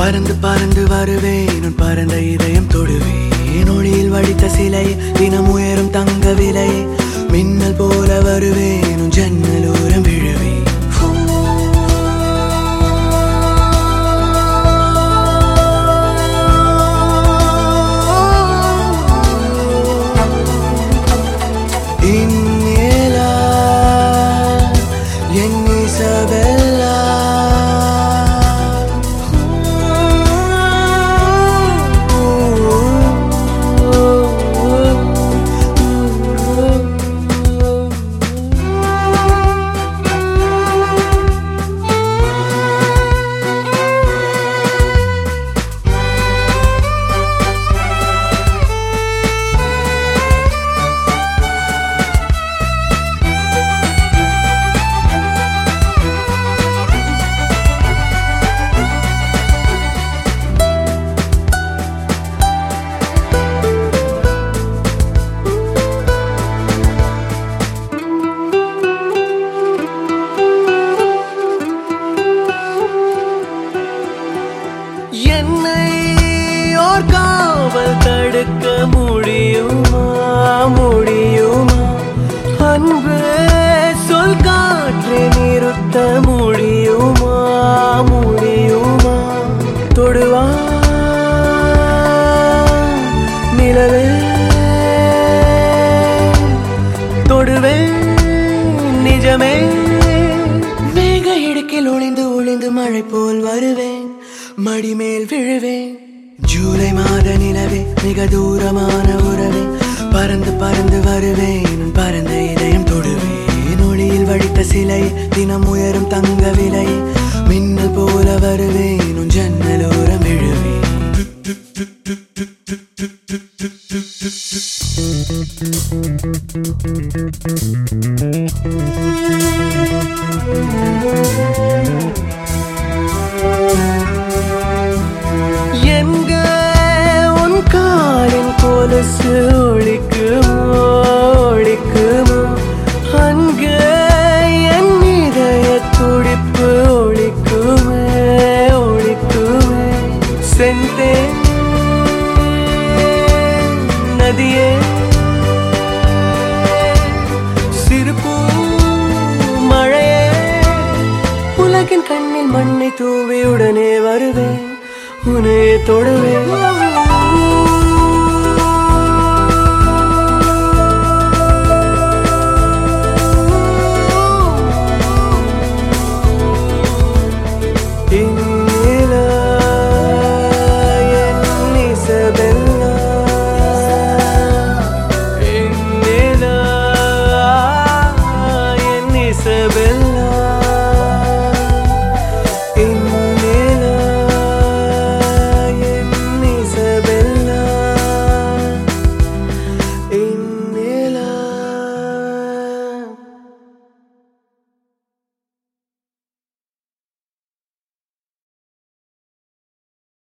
பறந்து பறந்து வருவேன் உன் பறந்த இதயம் தொடுவேன் ஒளியில் வடித்த சிலை தினம் உயரும் தங்க விலை மின்னல் போல வருவேன் உன் ஜன்னலோரம் விழுவேன் இந்நிலா என் இசபெல்லா என்னை ஓர் காவல் தடுக்க முடியுமா முடியுமா அன்பு சொல் காற்றை நிறுத்த முடியுமா முடியுமா தொடுவா நிலவே தொடுவே நிஜமே மேக இடுக்கில் ஒளிந்து ஒளிந்து மழை போல் வருவேன் மடிமேல் விழுவேன் ஜூலை மாத நிலவே மிக தூரமான உறவே பறந்து பறந்து வருவேன் உன் பறந்த இதயம் தொடுவேன் ஒளியில் வடித்த சிலை தினம் உயரும் தங்க விலை மின்னல் போல வருவேன் உன் ஜன்னலோரம் விழுவேன் எங்க உன் காலின் கொலுசு ஒழிக்குமோ ஒழிக்குமோ அங்க என் இதய துடிப்பு ஒழிக்குமே ஒழிக்குமே செந்தே நதியே சிறுபூ மழையே உலகின் கண்ணில் மண்ணை தூவி உடனே வருவேன் உன்னை தொடுவேன்